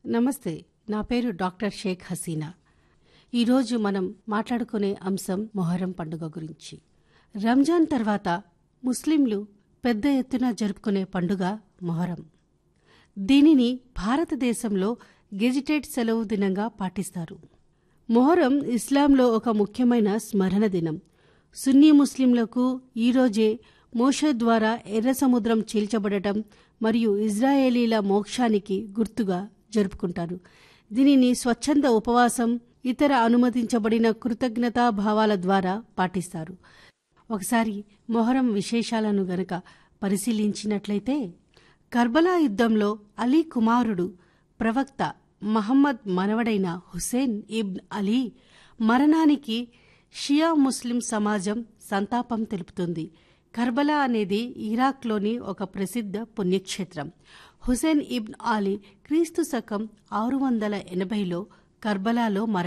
నమస్తే నా పేరు డాక్టర్ షేక్ హసీనా ఈరోజు మనం మాట్లాడుకునే అంశం మొహరం పండుగ గురించి రంజాన్ తర్వాత ముస్లింలు పెద్ద ఎత్తున జరుపుకునే పండుగ మొహరం దీనిని భారతదేశంలో గెజిటెడ్ సెలవు దినంగా పాటిస్తారు మొహరం ఇస్లాంలో ఒక ముఖ్యమైన స్మరణ దినం సున్నీ ముస్లింలకు ఈరోజే మోషే ద్వారా ఎర్ర సముద్రం చీల్చబడటం మరియు ఇజ్రాయేలీల మోక్షానికి గుర్తుగా జరుపుకుంటారు దీనిని స్వచ్ఛంద ఉపవాసం ఇతర అనుమతించబడిన కృతజ్ఞతా భావాల ద్వారా పాటిస్తారు ఒకసారి మొహరం విశేషాలను గనక పరిశీలించినట్లయితే కర్బలా యుద్ధంలో అలీ కుమారుడు ప్రవక్త మహమ్మద్ మనవడైన హుసేన్ ఇబ్న్ అలీ మరణానికి షియా ముస్లిం సమాజం సంతాపం తెలుపుతుంది కర్బలా అనేది ఇరాక్లోని ఒక ప్రసిద్ధ పుణ్యక్షేత్రం హుసేన్ ఇబ్న్ అలీ క్రీస్తు శకం ఆరు వందల ఎనభైలో కర్బలాలో మరణించారు